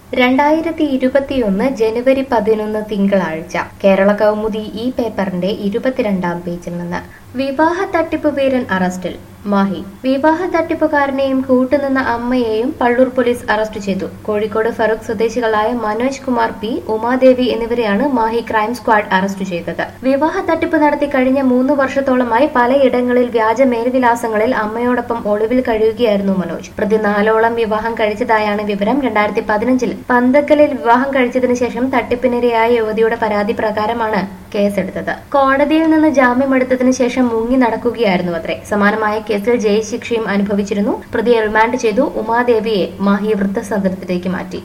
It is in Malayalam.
രണ്ടായിരത്തി ഇരുപത്തിയൊന്ന് ജനുവരി പതിനൊന്ന് തിങ്കളാഴ്ച കേരള കൗമുദി ഈ പേപ്പറിന്റെ ഇരുപത്തിരണ്ടാം പേജിൽ നിന്ന് വിവാഹ തട്ടിപ്പ് വീരൻ അറസ്റ്റിൽ മാഹി വിവാഹ തട്ടിപ്പുകാരനെയും കൂട്ടുനിന്ന അമ്മയെയും പള്ളൂർ പോലീസ് അറസ്റ്റ് ചെയ്തു കോഴിക്കോട് ഫറൂഖ് സ്വദേശികളായ മനോജ് കുമാർ പി ഉമാദേവി എന്നിവരെയാണ് മാഹി ക്രൈം സ്ക്വാഡ് അറസ്റ്റ് ചെയ്തത് വിവാഹ തട്ടിപ്പ് നടത്തി കഴിഞ്ഞ മൂന്ന് വർഷത്തോളമായി പലയിടങ്ങളിൽ വ്യാജ മേൽവിലാസങ്ങളിൽ അമ്മയോടൊപ്പം ഒളിവിൽ കഴിയുകയായിരുന്നു മനോജ് പ്രതി നാലോളം വിവാഹം കഴിച്ചതായാണ് വിവരം രണ്ടായിരത്തി പതിനഞ്ചിൽ പന്തക്കലിൽ വിവാഹം കഴിച്ചതിനു ശേഷം തട്ടിപ്പിനിരയായ യുവതിയുടെ പരാതി പ്രകാരമാണ് കേസെടുത്തത് കോടതിയിൽ നിന്ന് ജാമ്യമെടുത്തതിനു ശേഷം മുങ്ങി നടക്കുകയായിരുന്നു അത്രേ സമാനമായ കേസിൽ ജയിൽ ശിക്ഷയും അനുഭവിച്ചിരുന്നു പ്രതിയെ റിമാൻഡ് ചെയ്തു ഉമാദേവിയെ മാഹി വൃദ്ധസദനത്തിലേക്ക് മാറ്റി